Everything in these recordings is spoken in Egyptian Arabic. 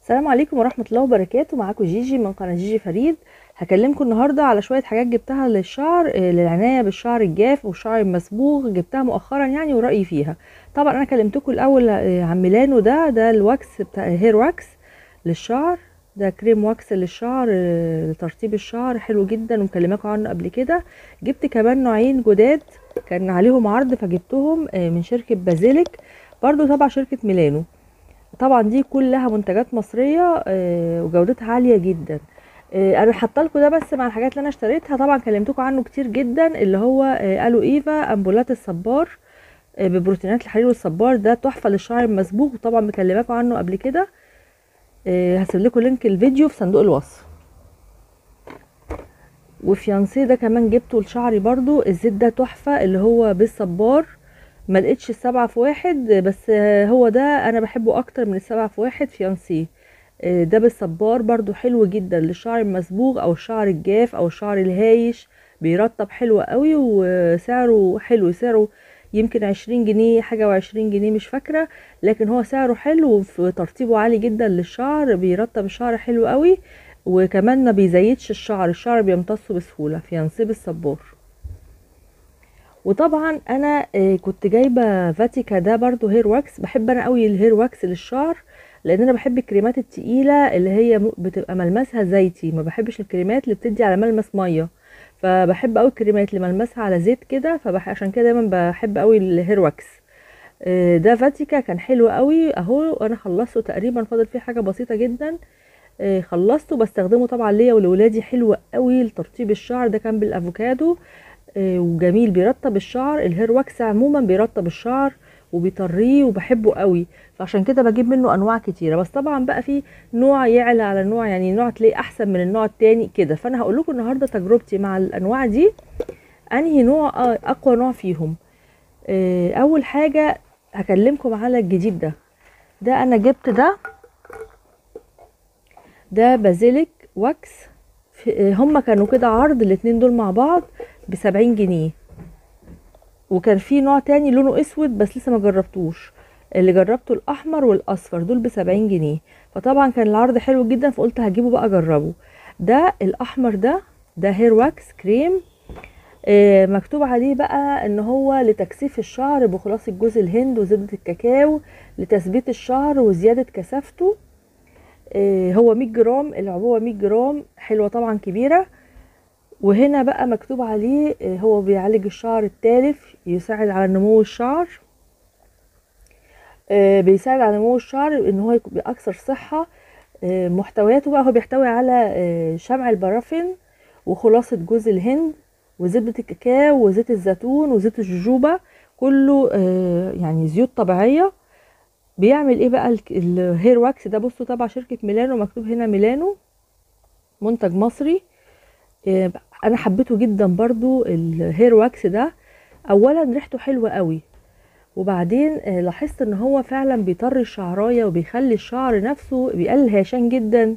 السلام عليكم ورحمة الله وبركاته معاكم جيجي من قناة جيجي فريد هكلمكم النهاردة على شوية حاجات جبتها للشعر آه، للعناية بالشعر الجاف والشعر المصبوغ جبتها مؤخرا يعني ورأيي فيها طبعا انا كلمتكم الاول آه، عن ميلانو ده ده الواكس بتاع هير واكس للشعر ده كريم واكس للشعر آه، لترطيب الشعر حلو جدا ومكلماكم عنه قبل كده جبت كمان نوعين جداد كان عليهم عرض فجبتهم آه، من شركة بازيليك برضو تبع شركة ميلانو طبعا دي كلها منتجات مصريه آه، وجودتها عاليه جدا آه، انا حاطه لكم ده بس مع الحاجات اللي انا اشتريتها طبعا كلمتكم عنه كتير جدا اللي هو آه، الو ايفا امبولات الصبار آه، ببروتينات الحرير والصبار ده تحفه للشعر المصبوغ وطبعا مكلماكم عنه قبل كده آه، هسيب لكم لينك الفيديو في صندوق الوصف وفيانسي ده كمان جبته لشعري برضو الزيت ده تحفه اللي هو بالصبار ما لقيتش السبعة في واحد بس آه، هو ده انا بحبه اكتر من السبعة في واحد فيانسي آه، ده بالصبار برضو حلو جدا للشعر المصبوغ او الشعر الجاف او الشعر الهايش بيرطب حلو قوي وسعره حلو سعره يمكن عشرين جنيه حاجة وعشرين جنيه مش فاكرة لكن هو سعره حلو وفي ترطيبه عالي جدا للشعر بيرطب الشعر حلو قوي وكمان ما بيزيدش الشعر الشعر بيمتصه بسهولة فيانسي بالصبار وطبعا انا آه، كنت جايبه فاتيكا ده برضو هير واكس بحب انا قوي الهير واكس للشعر لان انا بحب الكريمات التقيله اللي هي م- بتبقى ملمسها زيتي ما بحبش الكريمات اللي بتدي على ملمس ميه فبحب قوي الكريمات اللي ملمسها على زيت كده فعشان كده دايما بحب قوي الهير واكس آه، ده فاتيكا كان حلو قوي اهو انا خلصته تقريبا فاضل فيه حاجه بسيطه جدا آه، خلصته بستخدمه طبعا ليا ولولادي حلو قوي لترطيب الشعر ده كان بالافوكادو آه، وجميل بيرطب الشعر الهير واكس عموما بيرطب الشعر وبيطريه وبحبه قوي فعشان كده بجيب منه انواع كتيره بس طبعا بقى في نوع يعلى على نوع يعني نوع تلاقيه احسن من النوع التاني كده فانا هقول لكم النهارده تجربتي مع الانواع دي انهي نوع آه، اقوى نوع فيهم آه، اول حاجه هكلمكم على الجديد ده ده انا جبت ده ده بازيليك واكس في- هما كانوا كده عرض الاتنين دول مع بعض بسبعين جنيه وكان في نوع تاني لونه اسود بس لسه ما جربتوش اللي جربته الاحمر والاصفر دول بسبعين جنيه فطبعا كان العرض حلو جدا فقلت هجيبه بقى اجربه ده الاحمر ده ده هير واكس كريم آه، مكتوب عليه بقى ان هو لتكثيف الشعر بخلاصة جوز الهند وزبدة الكاكاو لتثبيت الشعر وزيادة كثافته آه، هو 100 جرام العبوة 100 جرام حلوة طبعا كبيرة وهنا بقى مكتوب عليه آه، هو بيعالج الشعر التالف يساعد على نمو الشعر آه، بيساعد على نمو الشعر ان هو يبقى اكثر صحة آه، محتوياته بقى هو بيحتوي على آه، شمع البرافين وخلاصة جوز الهند وزبدة الكاكاو وزيت الزيتون وزيت الجوجوبا كله آه، يعني زيوت طبيعية بيعمل ايه بقى الك- الهير واكس ده بصوا تبع شركة ميلانو مكتوب هنا ميلانو منتج مصري آه، انا حبيته جدا برضو الهير واكس ده اولا ريحته حلوة قوي وبعدين آه، لاحظت ان هو فعلا بيطري الشعرايه وبيخلي الشعر نفسه بيقلل هيشان جدا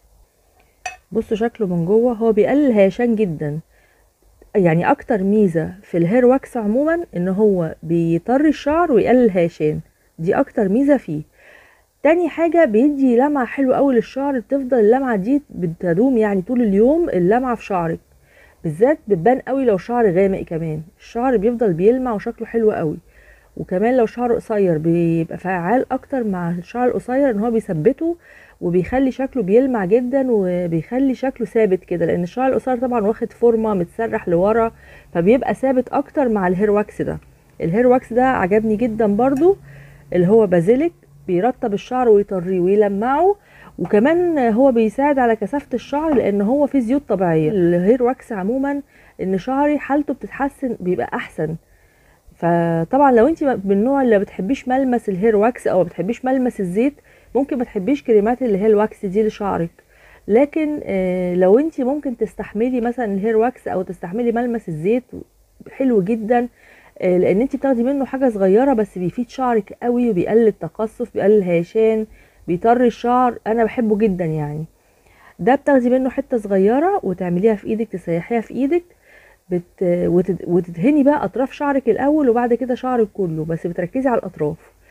بصوا شكله من جوه هو بيقلل هيشان جدا يعني اكتر ميزه في الهير واكس عموما ان هو بيطري الشعر ويقلل هيشان دي اكتر ميزه فيه تاني حاجة بيدي لمعة حلوة قوي للشعر بتفضل اللمعة دي بتدوم يعني طول اليوم اللمعة في شعرك بالذات بتبان قوي لو شعر غامق كمان الشعر بيفضل بيلمع وشكله حلو قوي وكمان لو شعره قصير بيبقى فعال اكتر مع الشعر القصير ان هو بيثبته وبيخلي شكله بيلمع جدا وبيخلي شكله ثابت كده لان الشعر القصير طبعا واخد فورمه متسرح لورا فبيبقى ثابت اكتر مع الهير واكس ده الهير واكس ده عجبني جدا برضو اللي هو بازيليك بيرطب الشعر ويطريه ويلمعه وكمان هو بيساعد على كثافة الشعر لان هو فيه زيوت طبيعية الهير واكس عموما ان شعري حالته بتتحسن بيبقى احسن فطبعا لو انت من النوع اللي ما بتحبيش ملمس الهير واكس او ما بتحبيش ملمس الزيت ممكن ما تحبيش كريمات اللي هي الواكس دي لشعرك لكن آه، لو انت ممكن تستحملي مثلا الهير واكس او تستحملي ملمس الزيت حلو جدا آه، لان انت بتاخدي منه حاجه صغيره بس بيفيد شعرك قوي وبيقلل التقصف بيقلل هيشان بيطري الشعر انا بحبه جدا يعني ده بتاخدي منه حته صغيره وتعمليها في ايدك تسيحيها في ايدك بت... وتد... وتدهني بقى اطراف شعرك الاول وبعد كده شعرك كله بس بتركزي على الاطراف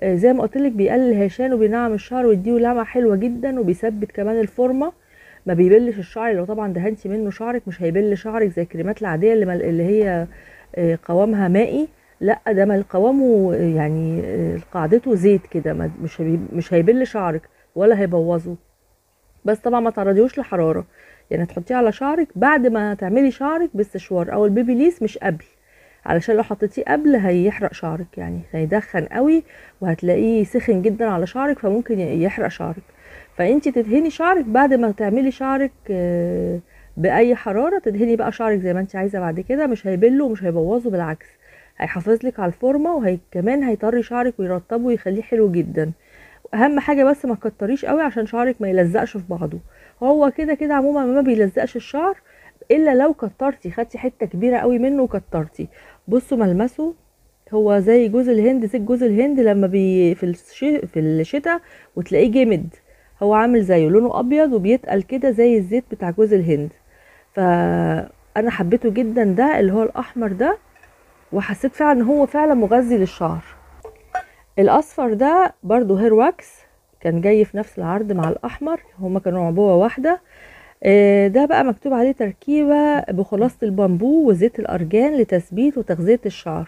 آه، زي ما قلت لك بيقلل الهشان وبينعم الشعر ويديه لمعه حلوه جدا وبيثبت كمان الفورمه ما بيبلش الشعر لو طبعا دهنتي منه شعرك مش هيبل شعرك زي الكريمات العاديه اللي, مل- اللي هي آه، قوامها مائي لا ده مال قوامه آه، يعني آه، قاعدته زيت كده ما- مش هبي- مش هيبل شعرك ولا هيبوظه بس طبعا ما تعرضيهوش لحراره يعني تحطيه على شعرك بعد ما تعملي شعرك باستشوار او البيبي ليس مش قبل علشان لو حطيتيه قبل هيحرق شعرك يعني هيدخن قوي وهتلاقيه سخن جدا على شعرك فممكن ي- يحرق شعرك فانت تدهني شعرك بعد ما تعملي شعرك آه، باي حراره تدهني بقى شعرك زي ما انت عايزه بعد كده مش هيبله ومش هيبوظه بالعكس هيحافظ لك على الفورمه وكمان هيطري شعرك ويرطبه ويخليه حلو جدا اهم حاجه بس ما تكتريش قوي عشان شعرك ما يلزقش في بعضه هو كده كده عموما ما بيلزقش الشعر الا لو كترتي خدتي حته كبيره قوي منه وكترتي بصوا ملمسه هو زي جوز الهند زيت جوز الهند لما بي في الش... في الشتاء وتلاقيه جمد هو عامل زيه لونه ابيض وبيتقل كده زي الزيت بتاع جوز الهند فانا حبيته جدا ده اللي هو الاحمر ده وحسيت فعلا ان هو فعلا مغذي للشعر الاصفر ده برضو هير واكس كان جاي في نفس العرض مع الاحمر هما كانوا عبوه واحده آه، ده بقى مكتوب عليه تركيبه بخلاصه البامبو وزيت الارجان لتثبيت وتغذيه الشعر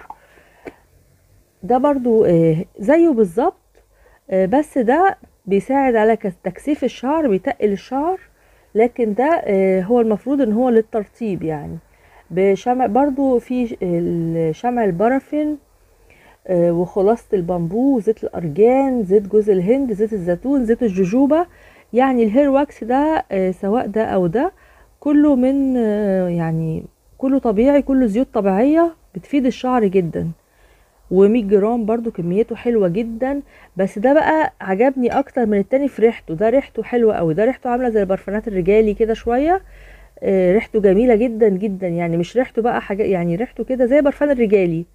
ده برضو آه، زيه بالظبط آه، بس ده بيساعد على كس- تكثيف الشعر بيتقل الشعر لكن ده آه، هو المفروض ان هو للترطيب يعني بشمع برضو في ش- ال- شمع البرافين آه، وخلاصة البامبو وزيت الأرجان زيت جوز الهند زيت الزيتون زيت الجوجوبا يعني الهير واكس ده آه، سواء ده أو ده كله من آه، يعني كله طبيعي كله زيوت طبيعية بتفيد الشعر جدا و100 جرام برضو كميته حلوة جدا بس ده بقى عجبني اكتر من التاني في ريحته ده ريحته حلوة قوي ده ريحته عاملة زي البرفانات الرجالي كده شوية آه، ريحته جميلة جدا جدا يعني مش ريحته بقى حاجة يعني ريحته كده زي برفان الرجالي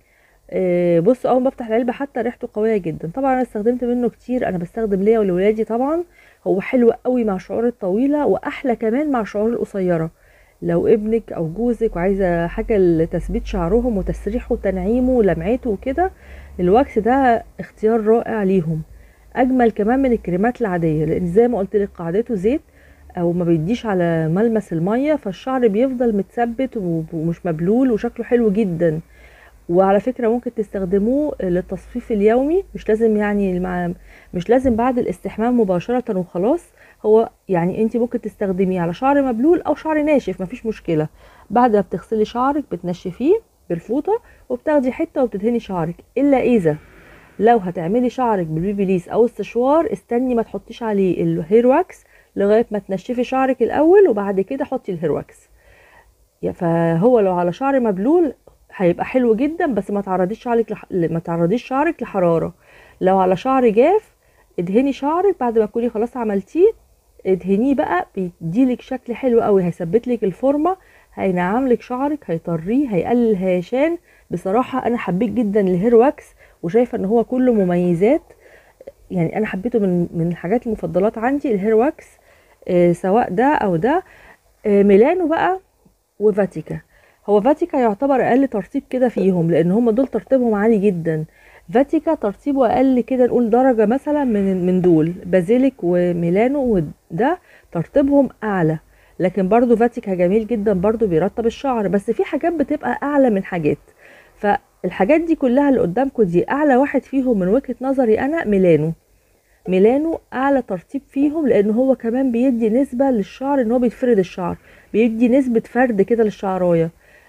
آه، بصوا اول ما بفتح العلبه حتى ريحته قويه جدا طبعا انا استخدمت منه كتير انا بستخدم ليا ولولادي طبعا هو حلو قوي مع الشعور الطويله واحلى كمان مع الشعور القصيره لو ابنك او جوزك وعايزه حاجه لتثبيت شعرهم وتسريحه وتنعيمه ولمعته وكده الواكس ده اختيار رائع ليهم اجمل كمان من الكريمات العاديه لان زي ما قلت لك قاعدته زيت او ما بيديش على ملمس الميه فالشعر بيفضل متثبت ومش مبلول وشكله حلو جدا وعلى فكرة ممكن تستخدموه للتصفيف اليومي مش لازم يعني مع مش لازم بعد الاستحمام مباشرة وخلاص هو يعني انت ممكن تستخدميه على شعر مبلول او شعر ناشف مفيش مشكلة بعد ما بتغسلي شعرك بتنشفيه بالفوطة وبتاخدي حتة وبتدهني شعرك الا اذا لو هتعملي شعرك بالبيبي ليس او السشوار استني ما تحطيش عليه الهير واكس لغاية ما تنشفي شعرك الاول وبعد كده حطي الهير واكس يا- فهو لو على شعر مبلول هيبقى حلو جدا بس ما تعرضيش شعرك لح... ما تعرضيش شعرك لحرارة لو على شعر جاف ادهني شعرك بعد ما تكوني خلاص عملتيه ادهنيه بقى بيديلك شكل حلو قوي هيثبت لك الفورمه هينعم لك شعرك هيطريه هيقلل الهيشان بصراحه انا حبيت جدا الهير واكس وشايفه ان هو كله مميزات يعني انا حبيته من من الحاجات المفضلات عندي الهير واكس آه سواء ده او ده آه ميلانو بقى وفاتيكا هو فاتيكا يعتبر اقل ترتيب كده فيهم لان هم دول ترتيبهم عالي جدا فاتيكا ترتيبه اقل كده نقول درجه مثلا من من دول بازيليك وميلانو وده ترتيبهم اعلى لكن برضو فاتيكا جميل جدا برضو بيرطب الشعر بس في حاجات بتبقى اعلى من حاجات فالحاجات دي كلها اللي قدامكم دي اعلى واحد فيهم من وجهه نظري انا ميلانو ميلانو اعلى ترتيب فيهم لان هو كمان بيدي نسبه للشعر ان هو بيفرد الشعر بيدي نسبه فرد كده للشعرايه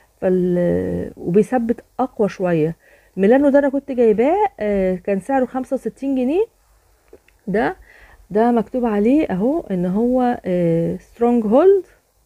فال... وبيثبت اقوى شويه ميلانو ده انا كنت جايباه آه، كان سعره 65 جنيه ده ده مكتوب عليه اهو ان هو سترونج هولد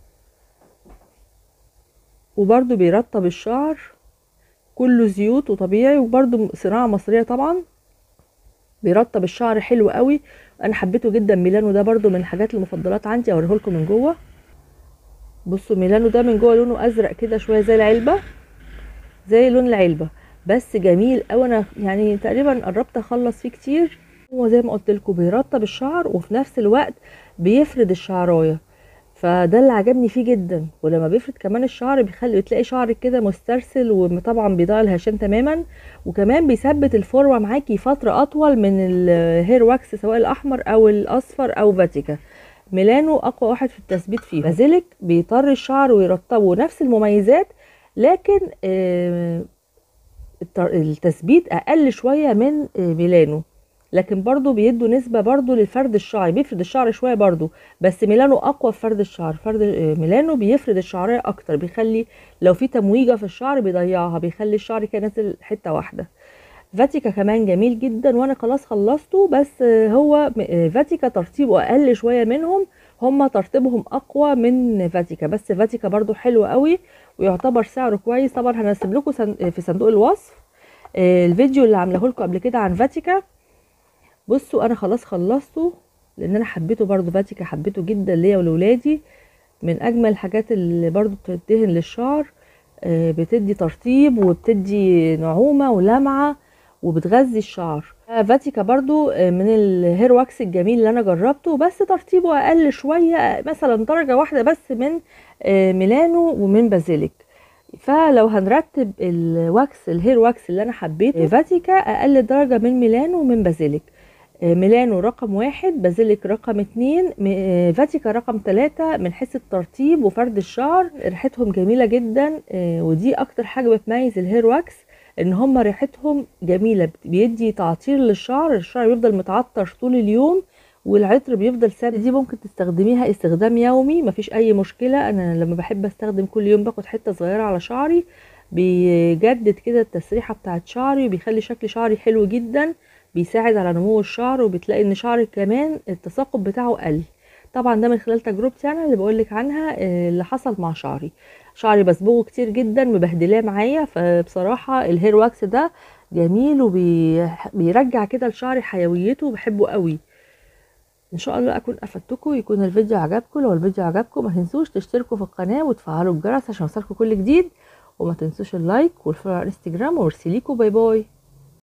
وبرده بيرطب الشعر كله زيوت وطبيعي وبرده صناعه مصريه طبعا بيرطب الشعر حلو قوي انا حبيته جدا ميلانو ده برده من الحاجات المفضلات عندي اوريه لكم من جوه بصوا ميلانو ده من جوه لونه ازرق كده شويه زي العلبه زي لون العلبه بس جميل قوي انا يعني تقريبا قربت اخلص فيه كتير هو زي ما قلت لكم بيرطب الشعر وفي نفس الوقت بيفرد الشعرايه فده اللي عجبني فيه جدا ولما بيفرد كمان الشعر بيخلي بتلاقي شعرك كده مسترسل وطبعا بيضيع الهشام تماما وكمان بيثبت الفروه معاكي فتره اطول من الهير واكس سواء الاحمر او الاصفر او فاتيكا ميلانو اقوى واحد في التثبيت فيه بازيليك بيطر الشعر ويرطبه نفس المميزات لكن آه، التر- التثبيت اقل شويه من آه، ميلانو لكن برضو بيدوا نسبة برضو للفرد الشعري بيفرد الشعر شوية برضو بس ميلانو أقوى في فرد الشعر فرد آه، ميلانو بيفرد الشعرية أكتر بيخلي لو في تمويجة في الشعر بيضيعها بيخلي الشعر كده نازل حتة واحدة فاتيكا كمان جميل جدا وانا خلاص خلصته بس آه، هو م- آه، فاتيكا ترطيبه اقل شويه منهم هما ترطيبهم اقوى من فاتيكا بس فاتيكا برضو حلو قوي ويعتبر سعره كويس طبعا هنسيب لكم سن- آه، في صندوق الوصف آه، الفيديو اللي عاملاه لكم قبل كده عن فاتيكا بصوا انا خلاص خلصته لان انا حبيته برضو فاتيكا حبيته جدا ليا ولولادي من اجمل الحاجات اللي برضو بتدهن للشعر آه، بتدي ترطيب وبتدي نعومة ولمعة وبتغذي الشعر آه، فاتيكا برضو آه، من الهير واكس الجميل اللي انا جربته بس ترطيبه اقل شوية آه، مثلا درجة واحدة بس من آه، ميلانو ومن بازيليك فلو هنرتب الواكس الهير واكس اللي انا حبيته آه، فاتيكا اقل درجة من ميلانو ومن بازيليك آه، ميلانو رقم واحد بازيليك رقم اتنين م- آه، فاتيكا رقم تلاتة من حيث الترطيب وفرد الشعر ريحتهم جميلة جدا آه، ودي اكتر حاجة بتميز الهير واكس ان هما ريحتهم جميلة بت- بيدي تعطير للشعر الشعر بيفضل متعطر طول اليوم والعطر بيفضل ثابت دي ممكن تستخدميها استخدام يومي مفيش اي مشكلة انا لما بحب استخدم كل يوم باخد حتة صغيرة على شعري بيجدد كده التسريحة بتاعت شعري وبيخلي شكل شعري حلو جدا بيساعد على نمو الشعر وبتلاقي ان شعرك كمان التساقط بتاعه قل طبعا ده من خلال تجربتي انا اللي بقولك عنها آه، اللي حصل مع شعري شعري بصبغه كتير جدا مبهدلاه معايا فبصراحة الهير واكس ده جميل وبيرجع كده لشعري حيويته بحبه قوي ان شاء الله اكون افدتكم يكون الفيديو عجبكم لو الفيديو عجبكم ما تنسوش تشتركوا في القناة وتفعلوا الجرس عشان يوصلكم كل جديد وما تنسوش اللايك والفولو على الانستجرام وارسليكوا باي باي